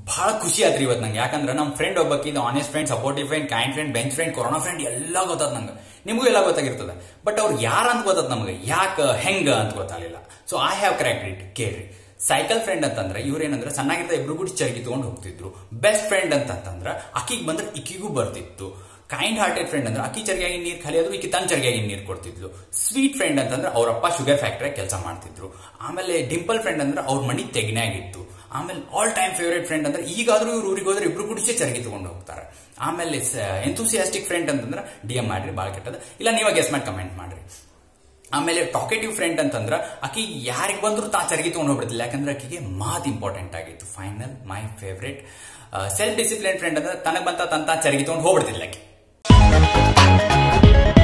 ಬಹಳ ಖುಷಿ ಆತ್ರಿ ಇವತ್ತು ನಂಗೆ ಯಾಕಂದ್ರೆ ನಮ್ಮ ಫ್ರೆಂಡ್ ಒಬ್ಬಕ್ಕೆ ಇದು honest friend supportive friend kind friend bench friend corona friend ಎಲ್ಲ ಗೊತ್ತಾದ ನಂಗೆ ನಿಮಗೂ ಎಲ್ಲ ಗೊತ್ತಾಗಿರ್ತದೆ ಬಟ್ ಅವ್ರು ಯಾರು ಅಂತ ಗೊತ್ತದ ನಮಗೆ ಯಾಕೆ ಹೆಂಗ ಅಂತ ಗೊತ್ತಾಗಲಿಲ್ಲ so I have correct it ಕೇಳ್ರಿ ಸೈಕಲ್ ಫ್ರೆಂಡ್ ಅಂತಂದ್ರೆ ಇವ್ರೇನಂದ್ರೆ ಸಣ್ಣಾಗಿದ್ದ ಇಬ್ರು ಕೂಡ ಚರ್ಗಿ ತಗೊಂಡು ಹೋಗ್ತಿದ್ರು ಬೆಸ್ಟ್ ಫ್ರೆಂಡ್ ಅಂತಂದ್ರೆ ಅಕ್ಕಿಗೆ ಬಂದ್ರೆ ಇಕ್ಕಿಗೂ ಬರ್ತಿತ್ತು ಕೈಂಡ್ ಹಾರ್ಟೆಡ್ ಫ್ರೆಂಡ್ ಅಂದ್ರೆ ಅಕ್ಕಿ ಚರ್ಗಿಯಾಗಿ ನೀರು ಖಾಲಿ ಆದ್ರೂ ಈಕಿ ತನ್ನ ಚರ್ಗಿಯಾಗಿ ನೀರು ಕೊಡ್ತಿದ್ಲು ಸ್ವೀಟ್ ಫ್ರೆಂಡ್ ಅಂತಂದ್ರೆ ಅವರಪ್ಪ ಶುಗರ್ ಫ್ಯಾಕ್ಟ್ರಿ ಕೆಲಸ ಮಾಡ್ತಿದ್ರು ಆಮೇಲೆ ಡಿಂಪಲ್ ಫ್ರೆಂಡ್ ಅಂದ್ರೆ ಅವ್ರ ಮನಿ ತೆಗಿನಾಗಿತ್ತು ಆಮೇಲೆ ಆಲ್ ಟೈಮ್ ಫೇವರೇಟ್ ಫ್ರೆಂಡ್ ಅಂದ್ರೆ ಈಗಾದ್ರೂ ಇವ್ರು ಊರಿಗೆ ಹೋದ್ರೆ ಇಬ್ರು ಕುಡಿಸಿ ಚರ್ಗಿ ತಗೊಂಡು ಹೋಗ್ತಾರೆ ಆಮೇಲೆ ಎಂತೂಸಿಯಾಸ್ಟಿಕ್ ಫ್ರೆಂಡ್ ಅಂತಂದ್ರೆ ಡಿ ಎಂ ಮಾಡ್ರಿ ಭಾಳ ಕೆಟ್ಟದ ಇಲ್ಲ ನೀವಾಗ ಗೆಸ್ ಮಾಡಿ ಕಮೆಂಟ್ ಮಾಡ್ರಿ ಆಮೇಲೆ ಟಾಕೆಟಿವ್ ಫ್ರೆಂಡ್ ಅಂತಂದ್ರೆ ಆಕಿ ಯಾರಿಗೆ ಬಂದ್ರು ತಾ ಚರ್ಗಿ ತಗೊಂಡು ಹೋಗ್ಬಿಡ್ತಿಲ್ಲ ಯಾಕಂದ್ರೆ ಆಕಿಗೆ ಮಾತ್ ಇಂಪಾರ್ಟೆಂಟ್ ಆಗಿತ್ತು final my favourite self discipline friend ಅಂದ್ರೆ ತನಗೆ ಬಂತ ತಂತ ಚರ್ಗಿ ತಗೊಂಡು ಹೋಗ್ಬಿಡ್ತಿಲ್ಲ ಆಕಿ